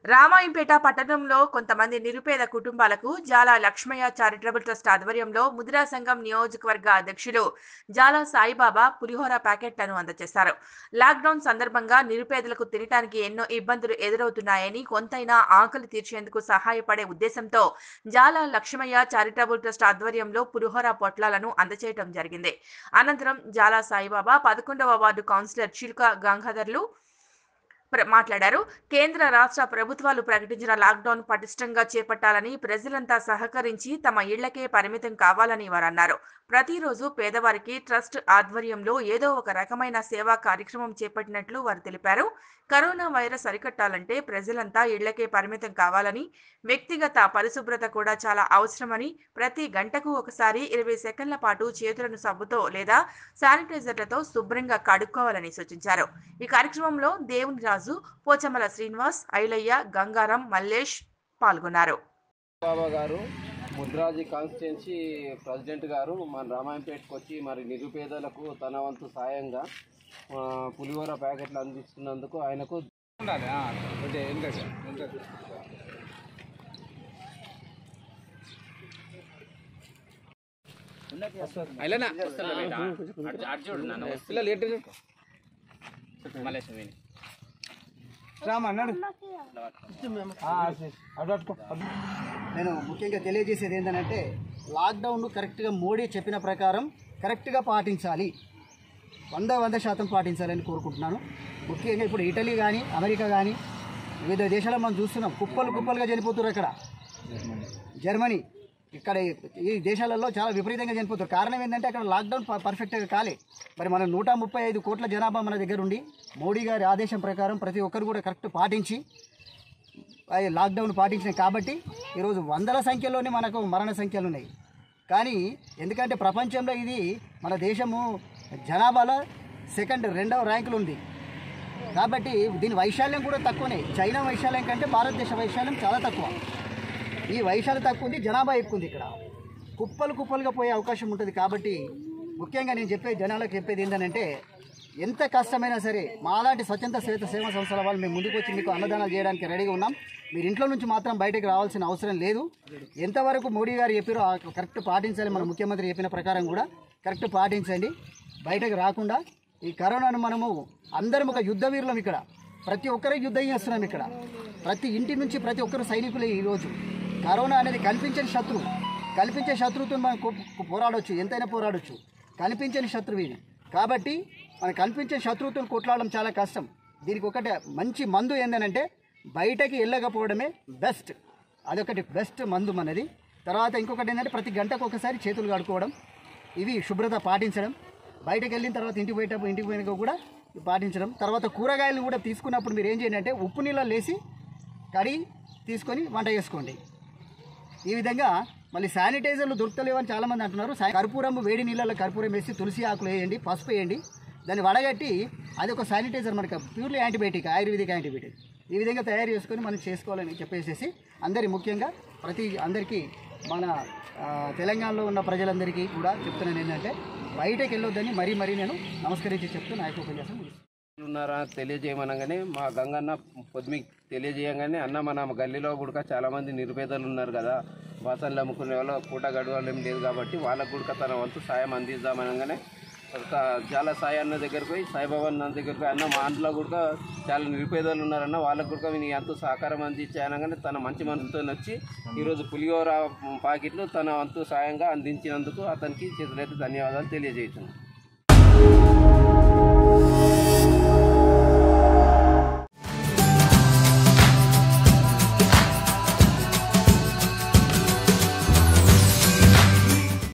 రామాయంపేట పట్టణంలో కొంతమంది నిరుపేద కుటుంబాలకు జాలా లక్ష్మయ్య చారిటబుల్ ట్రస్ట్ ఆధ్వర్యంలో ముదిరా సంఘం నియోజకవర్గ అధ్యక్షులు జాలా సాయిబాబా పులిహోర ప్యాకెట్లను అందజేశారు లాక్డౌన్ సందర్భంగా నిరుపేదలకు తినటానికి ఎన్నో ఇబ్బందులు ఎదురవుతున్నాయని కొంతైనా ఆకలి తీర్చేందుకు సహాయపడే ఉద్దేశంతో జాలా లక్ష్మయ్య చారిటబుల్ ట్రస్ట్ ఆధ్వర్యంలో పులిహోర పొట్లాలను అందజేయడం జరిగింది అనంతరం జాలా సాయిబాబా పదకొండవ వార్డు కౌన్సిలర్ చిలుక గంగాధర్లు ప్ర- మాట్లాడారు కేంద్ర రాష్ట్ర ప్రభుత్వాలు ప్రకటించిన లాక్డౌన్ పటిష్టంగా చేపట్టాలని ప్రజలంతా సహకరించి తమ ఇళ్లకే పరిమితం కావాలని వారు అన్నారు ప్రతిరోజు పేదవారికి ట్రస్ట్ ఆధ్వర్యంలో ఏదో ఒక రకమైన సేవా కార్యక్రమం చేపట్టినట్లు వారు తెలిపారు కరోనా వైరస్ అరికట్టాలంటే ప్రజలంతా ఇళ్లకే పరిమితం కావాలని వ్యక్తిగత పరిశుభ్రత కూడా చాలా అవసరమని ప్రతి గంటకు ఒకసారి ఇరవై సెకండ్ల పాటు చేతులను సబ్బుతో లేదా శానిటైజర్లతో శుభ్రంగా కడుక్కోవాలని సూచించారు ఈ కార్యక్రమంలో దేవుని రాజు పోచమ్మల శ్రీనివాస్ ఐలయ్య గంగారం మల్లేష్ పాల్గొన్నారు బాబా గారు ముద్రాజీ కాన్స్టిట్యున్సీ ప్రెసిడెంట్ గారు మన రామాయంపేటకు వచ్చి మరి నిరుపేదలకు తన వంతు సాయంగా ఆ, పులిహోర ప్యాకెట్లు అందిస్తున్నందుకు ఆయనకు ఉండాలి ఆ, కొంచెం వెనక వెనక. అయిలేనా? పిల్లలు ఎటు చూడు. రామ అన్నాడు ఆ, అటు పట్టుకో, అటు. నేను ముఖ్యంగా తెలియజేసేది ఏంటంటే లాక్డౌన్ కరెక్ట్గా మోడీ చెప్పిన ప్రకారం కరెక్ట్గా పాటించాలి వంద వంద శాతం పాటించాలని కోరుకుంటున్నాను ముఖ్యంగా ఇప్పుడు ఇటలీ కానీ అమెరికా కానీ వివిధ దేశాల్లో మనం చూస్తున్నాం కుప్పలు కుప్పలుగా చనిపోతున్నారు ఇక్కడ జర్మనీ ఇక్కడ ఈ దేశాలలో చాలా విపరీతంగా చనిపోతారు కారణం ఏంటంటే అక్కడ లాక్డౌన్ ప- పర్ఫెక్ట్గా కాలే మరి మన నూట ముప్పై ఐదు కోట్ల జనాభా మన దగ్గర ఉండి మోడీ గారి ఆదేశం ప్రకారం ప్రతి ఒక్కరు కూడా కరెక్ట్ పాటించి అది లాక్డౌన్ పాటించినాయి కాబట్టి ఈరోజు వందల సంఖ్యలోనే మనకు మరణ సంఖ్యలు ఉన్నాయి కానీ ఎందుకంటే ప్రపంచంలో ఇది మన దేశము జనాభాలో సెకండ్ రెండవ ర్యాంకులు ఉంది కాబట్టి దీని వైశాల్యం కూడా తక్కువనే చైనా వైశాల్యం కంటే భారతదేశ వైశాల్యం చాలా తక్కువ ఈ వైశాల్యం తక్కువ ఉంది జనాభా ఎక్కువ ఉంది ఇక్కడ కుప్పలు కుప్పలుగా పోయే అవకాశం ఉంటుంది కాబట్టి ముఖ్యంగా నేను చెప్పే జనాలకు చెప్పేది ఏంటంటే ఎంత కష్టమైనా సరే మాలాంటి స్వచ్ఛంద సేవ సేవా సంస్థల వాళ్ళు మేము ముందుకు వచ్చి మీకు అన్నదానాలు చేయడానికి రెడీగా ఉన్నాం మీరు ఇంట్లో నుంచి మాత్రం బయటకు రావాల్సిన అవసరం లేదు ఎంతవరకు మోడీ గారు చెప్పారో ఆ కరెక్ట్ పాటించాలి మన ముఖ్యమంత్రి చెప్పిన ప్రకారం కూడా కరెక్ట్ పాటించండి బయటకు రాకుండా ఈ కరోనాను మనము అందరం ఒక యుద్ధ వీరులం ఇక్కడ ప్రతి ఒక్కరు యుద్ధం చేస్తున్నాం ఇక్కడ ప్రతి ఇంటి నుంచి ప్రతి ఒక్కరు సైనికులే ఈరోజు కరోనా అనేది కనిపించని శత్రువు కనిపించే శత్రువుతో మనం కో- పోరాడొచ్చు ఎంతైనా పోరాడొచ్చు కనిపించని శత్రువు ఇది కాబట్టి మనం కనిపించే శత్రువుతో కొట్లాడడం చాలా కష్టం దీనికి ఒకటి మంచి మందు ఏంటంటే బయటకి వెళ్ళకపోవడమే బెస్ట్ అదొకటి బెస్ట్ మందు మనది తర్వాత ఇంకొకటి ఏంటంటే ప్రతి గంటకు ఒకసారి చేతులు కడుక్కోవడం ఇవి శుభ్రత పాటించడం బయటకు వెళ్ళిన తర్వాత ఇంటికి పోయేటప్పుడు ఇంటికి పోయినాక కూడా పాటించడం తర్వాత కూరగాయలు కూడా తీసుకున్నప్పుడు మీరు ఏం చేయండి అంటే ఉప్పు నీళ్ళలో లేసి కడిగి తీసుకొని వంట చేసుకోండి ఈ విధంగా మళ్ళీ శానిటైజర్లు దొరుకుతలేవని చాలామంది అంటున్నారు శా- కర్పూరం వేడి నీళ్ళలో కర్పూరం వేసి తులసి ఆకులు వేయండి పసుపు వేయండి దాన్ని వడగట్టి అది ఒక శానిటైజర్ మనకి ప్యూర్లీ యాంటీబయాటిక్ ఆయుర్వేదిక్ యాంటీబయాటిక్ ఈ విధంగా తయారు చేసుకొని మనం చేసుకోవాలని చెప్పేసేసి అందరి ముఖ్యంగా ప్రతి అందరికీ మన ఆ, తెలంగాణలో ఉన్న ప్రజలందరికీ కూడా చెప్తున్నాను ఏంటంటే బయటకు వెళ్ళొద్దని మరీ మరీ నేను నమస్కరించి చెప్తూ నా యొక్క ఉపన్యాసం ముగిస్తున్నాను. ఉన్నారా తెలియజేయమనగానే మా గంగన్న పొద్దుమి తెలియజేయగానే అన్న మన గల్లీలో కూడా చాలా మంది నిరుపేదలు ఉన్నారు కదా బాసన్లు అమ్ముకునే వాళ్ళు పూట గడవడం ఏం లేదు కాబట్టి వాళ్ళకు కూడా తన వంతు సాయం అందిద్దామనగానే ఒక చాలా సాయి అన్న దగ్గరికి పోయి సాయిబాబా అన్న దగ్గరికి పోయి అన్న మా ఇంట్లో కూడా చాలా నిరుపేదలు ఉన్నారన్న వాళ్ళకు కూడా నీ ఎంతో సహకారం అందించానగానే తన మంచి మనసుతో వచ్చి ఈరోజు పులిహోర పాకెట్లు తన వంతు సాయంగా అందించినందుకు అతనికి చేతులైతే ధన్యవాదాలు తెలియజేస్తున్నాను